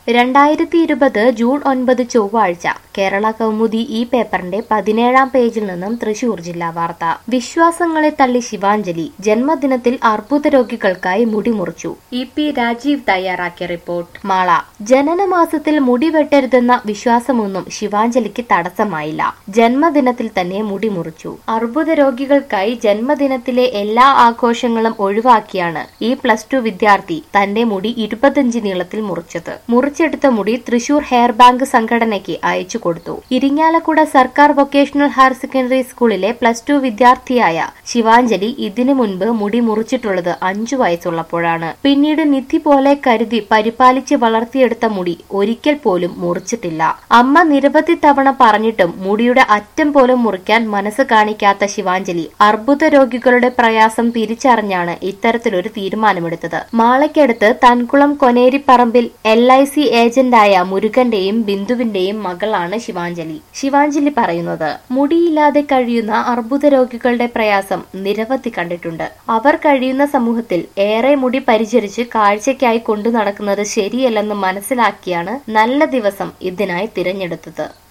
രണ്ടായിരത്തി ഇരുപത് ജൂൺ ഒൻപത് ചൊവ്വാഴ്ച കേരള കൗമുദി ഈ പേപ്പറിന്റെ പതിനേഴാം പേജിൽ നിന്നും തൃശൂർ ജില്ലാ വാർത്ത വിശ്വാസങ്ങളെ തള്ളി ശിവാഞ്ജലി ജന്മദിനത്തിൽ അർബുദ രോഗികൾക്കായി മുടി മുറിച്ചു ഇ പി രാജീവ് തയ്യാറാക്കിയ റിപ്പോർട്ട് മാള ജനനമാസത്തിൽ മുടി വെട്ടരുതെന്ന വിശ്വാസമൊന്നും ശിവാഞ്ജലിക്ക് തടസ്സമായില്ല ജന്മദിനത്തിൽ തന്നെ മുടി മുറിച്ചു അർബുദ രോഗികൾക്കായി ജന്മദിനത്തിലെ എല്ലാ ആഘോഷങ്ങളും ഒഴിവാക്കിയാണ് ഈ പ്ലസ് ടു വിദ്യാർത്ഥി തന്റെ മുടി ഇരുപത്തഞ്ച് നീളത്തിൽ മുറിച്ചത് മുറിച്ചെടുത്ത മുടി തൃശൂർ ഹെയർ ബാങ്ക് സംഘടനയ്ക്ക് അയച്ചു കൊടുത്തു ഇരിങ്ങാലക്കുട സർക്കാർ വൊക്കേഷണൽ ഹയർ സെക്കൻഡറി സ്കൂളിലെ പ്ലസ് ടു വിദ്യാർത്ഥിയായ ശിവാഞ്ജലി ഇതിനു മുൻപ് മുടി മുറിച്ചിട്ടുള്ളത് അഞ്ചു വയസ്സുള്ളപ്പോഴാണ് പിന്നീട് നിധി പോലെ കരുതി പരിപാലിച്ച് വളർത്തിയെടുത്ത മുടി ഒരിക്കൽ പോലും മുറിച്ചിട്ടില്ല അമ്മ നിരവധി തവണ പറഞ്ഞിട്ടും മുടിയുടെ അറ്റം പോലും മുറിക്കാൻ മനസ്സ് കാണിക്കാത്ത ശിവാഞ്ജലി അർബുദ രോഗികളുടെ പ്രയാസം തിരിച്ചറിഞ്ഞാണ് ഇത്തരത്തിലൊരു തീരുമാനമെടുത്തത് മാളയ്ക്കടുത്ത് തൻകുളം കൊനേരിപ്പറമ്പിൽ എൽ ഐ സി ഏജന്റായ മുരുകന്റെയും ബിന്ദുവിന്റെയും മകളാണ് ശിവാഞ്ജലി ശിവാഞ്ജലി പറയുന്നത് മുടിയില്ലാതെ കഴിയുന്ന അർബുദ രോഗികളുടെ പ്രയാസം നിരവധി കണ്ടിട്ടുണ്ട് അവർ കഴിയുന്ന സമൂഹത്തിൽ ഏറെ മുടി പരിചരിച്ച് കാഴ്ചയ്ക്കായി കൊണ്ടു നടക്കുന്നത് ശരിയല്ലെന്ന് മനസ്സിലാക്കിയാണ് നല്ല ദിവസം ഇതിനായി തിരഞ്ഞെടുത്തത്